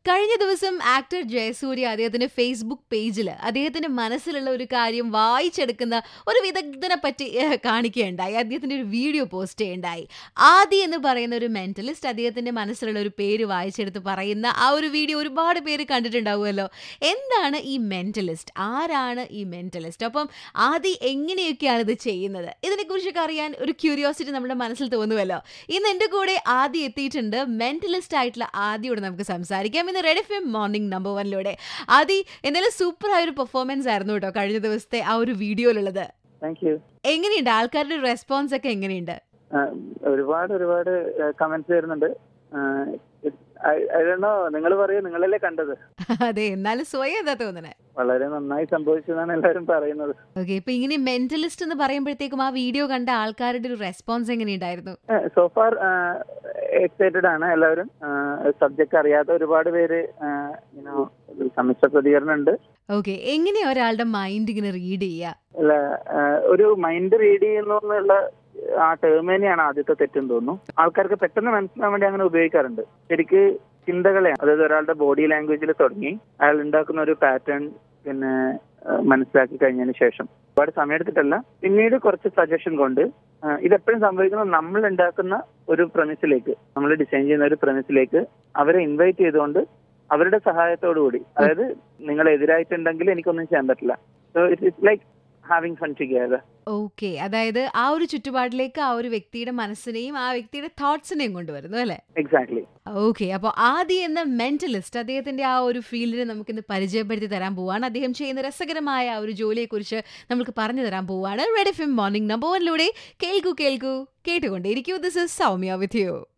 കഴിഞ്ഞ ദിവസം ആക്ടർ ജയസൂര്യ അദ്ദേഹത്തിന്റെ ഫേസ്ബുക്ക് പേജിൽ അദ്ദേഹത്തിന്റെ മനസ്സിലുള്ള ഒരു കാര്യം വായിച്ചെടുക്കുന്ന ഒരു വിദഗ്ധനെ പറ്റി ഏഹ്, കാണിക്കുകയുണ്ടായി അദ്ദേഹത്തിന്റെ ഒരു വീഡിയോ പോസ്റ്റ് ചെയ്യുണ്ടായി ആദി എന്ന് പറയുന്ന ഒരു മെന്റലിസ്റ്റ് അദ്ദേഹത്തിന്റെ മനസ്സിലുള്ള ഒരു പേര് വായിച്ചെടുത്ത് പറയുന്ന ആ ഒരു വീഡിയോ ഒരുപാട് പേര് കണ്ടിട്ടുണ്ടാവുമല്ലോ എന്താണ് ഈ മെന്റലിസ്റ്റ് ആരാണ് ഈ മെന്റലിസ്റ്റ് അപ്പം ആദി എങ്ങനെയൊക്കെയാണ് ഇത് ചെയ്യുന്നത് ഇതിനെക്കുറിച്ചൊക്കെ അറിയാൻ ഒരു ക്യൂരിയോസിറ്റി നമ്മുടെ മനസ്സിൽ തോന്നുമല്ലോ ഇന്ന് എൻ്റെ കൂടെ ആദി എത്തിയിട്ടുണ്ട് മെന്റലിസ്റ്റ് ആയിട്ടുള്ള ആദിയോട് നമുക്ക് സംസാരിക്കാം ഇന്ന് red F M morning number വണ്ണിലൂടെ ആദി എന്തായാലും സൂപ്പർ ആയ ഒരു പെർഫോമൻസ് ആയിരുന്നു കേട്ടോ കഴിഞ്ഞ ദിവസത്തെ ആ ഒരു വീഡിയോയിലുള്ളത് താങ്ക് യു എങ്ങനെയുണ്ട് ആൾക്കാരുടെ റെസ്പോൺസ് ഒക്കെ എങ്ങനെയുണ്ട് ഒരുപാട് ഒരുപാട് കമന്റ്സ് വരുന്നുണ്ട് ണോ നിങ്ങൾ പറയൂ നിങ്ങളല്ലേ കണ്ടത് അതെ എന്നാലും സ്വയം എന്താ തോന്നണേ വളരെ നന്നായി സംഭവിച്ചതാണ് എല്ലാവരും പറയുന്നത് ഓക്കെ ഇപ്പൊ ഇങ്ങനെ മെന്റലിസ്റ്റ് എന്ന് പറയുമ്പോഴത്തേക്കും ആ വീഡിയോ കണ്ട ആൾക്കാരുടെ ഒരു റെസ്പോൺസ് എങ്ങനെയുണ്ടായിരുന്നു സോഫാർ എക്സൈറ്റഡ് ആണ് എല്ലാവരും സബ്ജക്ട് അറിയാത്ത ഒരുപാട് പേര് യുനോ സമ്മിശ്ര പ്രതികരണം ഉണ്ട് ഓക്കെ എങ്ങനെയാ ഒരാളുടെ മൈൻഡ് ഇങ്ങനെ റീഡ് ചെയ്യുക അല്ല ആ, ഒരു മൈൻഡ് റീഡ് ചെയ്യുന്നു എന്നുള്ള ആ ടേം തന്നെയാണ് ആദ്യത്തെ തെറ്റെന്ന് തോന്നുന്നു ആൾക്കാർക്ക് പെട്ടെന്ന് മനസ്സിലാൻ വേണ്ടി അങ്ങനെ ഉപയോഗിക്കാറുണ്ട് ശരിക്ക് ചിന്തകളെയാണ് അതായത് ഒരാളുടെ ബോഡി ലാംഗ്വേജിൽ തുടങ്ങി അയാൾ ഉണ്ടാക്കുന്ന ഒരു പാറ്റേൺ പിന്നെ ആ, മനസ്സിലാക്കി കഴിഞ്ഞതിന് ശേഷം ഒരുപാട് സമയമെടുത്തിട്ടല്ല പിന്നീട് കുറച്ച് സജഷൻ കൊണ്ട് ആ, ഇതെപ്പോഴും സംഭവിക്കുന്നത് നമ്മൾ ഉണ്ടാക്കുന്ന ഒരു പ്രമിസിലേക്ക് നമ്മൾ ഡിസൈൻ ചെയ്യുന്ന ഒരു പ്രമിസിലേക്ക് അവരെ ഇൻവൈറ്റ് ചെയ്തുകൊണ്ട് അവരുടെ സഹായത്തോടു കൂടി അതായത് നിങ്ങൾ എതിരായിട്ടുണ്ടെങ്കിൽ എനിക്കൊന്നും ചെയ്യാൻ പറ്റില്ല so it is like having fun together okay അതായത് ആ ഒരു ചുറ്റുപാടിലേക്ക് ആ ഒരു വ്യക്തിയുടെ മനസ്സിനെയും ആ വ്യക്തിയുടെ തോട്ട്സിനെയും കൊണ്ടുവരുന്നു അല്ലേ എക്സാക്ട്ലി ഓക്കെ അപ്പോൾ ആദി എന്ന മെന്റലിസ്റ്റ് അദ്ദേഹത്തിന്റെ ആ ഒരു ഫീൽഡിനെ നമുക്കിന്ന് പരിചയപ്പെടുത്തി തരാൻ പോവാണ് അദ്ദേഹം ചെയ്യുന്ന രസകരമായ ആ ഒരു ജോലിയെക്കുറിച്ച് നമുക്ക് പറഞ്ഞു തരാൻ പോവാണ് red F M morning number വണ്ണിലൂടെ കേൾക്കൂ കേൾക്കൂ കേട്ടുകൊണ്ടേയിരിക്കൂ this is Soumya with U